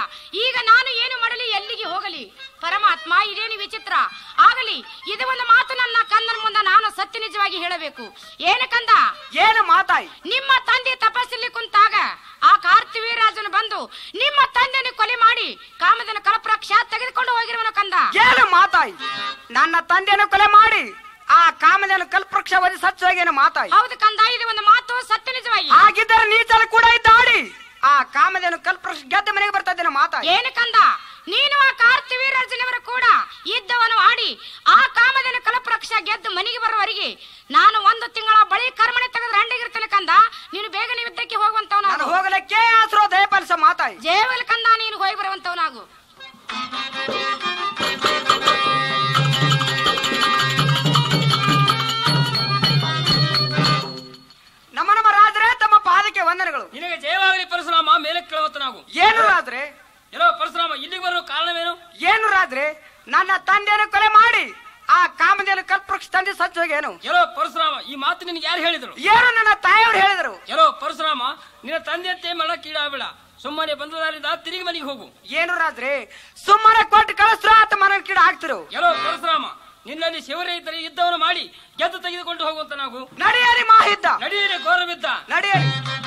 ಈಗ ನಾನು ಏನು ಮಾಡಲಿ ಎಲ್ಲಿಗೆ ಹೋಗಲಿ ಪರಮಾತ್ಮ ಇದೇನು ವಿಚಿತ್ರ ಆಗಲಿ ಇದು ಒಂದು ಮಾತು ನನ್ನ ಕಂದನ ಮುಂದೆ ನಾನು ಸತ್ಯ ನಿಜವಾಗಿ ಹೇಳಬೇಕು ಏನು ಕಂದ ಏನು ಮಾತಾಯಿ ನಿಮ್ಮ ತಂದೆ ತಪಸ್ಸಲ್ಲಿ ಕುಂತಾಗ ಆ ಕಾರ್ತಿವೀರಾಜನು ಬಂದು ನಿಮ್ಮ ತಂದೆಯನ್ನು ಕೊಲೆ ಮಾಡಿ ಕಾಮದನ ಕಲಪ್ರಾಕ್ಷ ತೆಗೆದುಕೊಂಡು ಹೋಗಿರುವನು ಕಂದ ಏನು ಮಾತಾಯಿ ನನ್ನ ತಂದೆಯನ್ನು ಕೊಲೆ ಮಾಡಿ ಆ ಕಾಮದೇನು ಕಲ್ಪವೃಕ್ಷ ವಧಿ ಸಚ್ಚೋಗೇನು ಮಾತಾಯಿ ಹೌದು ಕಂದ ಇದು ಒಂದು ಮಾತು ಸತ್ಯ ನಿಜವಾಗಿ ಆಗಿದ್ದರೆ ನೀಚಲು ಕೂಡ ಇದ್ದಾಡಿ ಆ ಕಾಮದೇನು ಕಲ್ಪವೃಕ್ಷ ಗೆದ್ದ ಮನೆಗೆ ಬರ್ತಾ ಇದ್ದೇನೆ ಮಾತಾಯಿ ಏನು ಕಂದ ನೀನು ಆ ಕಾರ್ತಿವೀರಾಜನವರು ಕೂಡ ಇದ್ದವನು ಆಡಿ ಆ ಕಾಮದನ ಕಲಪ್ರಕ್ಷ ಗೆದ್ದು ಮನೆಗೆ ಬರುವವರೆಗೆ ನಾನು ಒಂದು ತಿಂಗಳ ಬಳಿ ಕರ್ಮಣೆ ತೆಗೆದ್ರೆ ಹಂಡಿಗಿರ್ತೇನೆ ಕಂದ ನೀನು ಬೇಗನೆ ಯುದ್ಧಕ್ಕೆ ನಾನು ಹೋಗುವಂತವನಾಗು ಹೋಗಲಿಕ್ಕೆ ಆಸರೋ ದಯಪಾಲಿಸ ಮಾತಾಯಿ ಜೇವಲ್ ಕಂದ ನೀನು ಹೋಗಿ ಬರುವಂತವನಾಗು ನಮ್ಮ ನಮ್ಮ ರಾಜರೇ ತಮ್ಮ ಪಾದಕ್ಕೆ ವಂದನೆಗಳು ನಿನಗೆ ಜಯವಾಗಲಿ ಪರಶುರಾಮ ಮೇಲೆ ಕೇಳುವಂತನಾಗು ಏನು ರಾಜ್ರೆ ಎಲ್ಲೋ ಪರಶುರಾಮ ಇಲ್ಲಿಗೆ ಬರೋ ಕಾರಣವೇನು ಏನು ರಾಜ್ರೆ ನನ್ನ ತಂದೆಯನ್ನು ಕೊಲೆ ಮಾಡಿ ಆ ಕಾಮದೇನು ಕಲ್ಪವೃಕ್ಷ ತಂದೆ ಸಚ್ಚೋಗೇನು ಎಲ್ಲೋ ಪರಶುರಾಮ ಈ ಮಾತು ನಿನಗೆ ಯಾರು ಹೇಳಿದ್ರು ಏನು ನನ್ನ ತಾಯಿಯವರು ಹೇಳಿದರು ಎಲ್ಲೋ ಪರಶುರಾಮ ನಿನ್ನ ತಂದೆಯಂತೆ ಮಳ ಕೀಡಾಗಬೇಡ ಸುಮ್ಮನೆ ಬಂದದಾರಿಂದ ತಿರುಗಿ ಮನೆಗೆ ಹೋಗು ಏನು ರಾಜ್ರೆ ಸುಮ್ಮನೆ ಕೊಟ್ಟು ಕಳಿಸ್ರು ಆತ ಮನ ಕಿಡ ಹಾಕ್ತಿರು ಎಲ್ಲೋ ಪರಶುರಾಮ ನಿನ್ನಲ್ಲಿ ಶಿವರೇ ಇದ್ದರೆ ಯುದ್ಧವನ್ನು ಮಾಡಿ ಗೆದ್ದು ತೆಗೆದುಕೊಂಡು ಹೋಗುವಂತ ನಾವು ನಡೆಯರಿ ಮಾಹಿದ್ದ ನಡೆಯಲಿ ಘೋರ ಬಿದ್ದ ನಡೆಯರಿ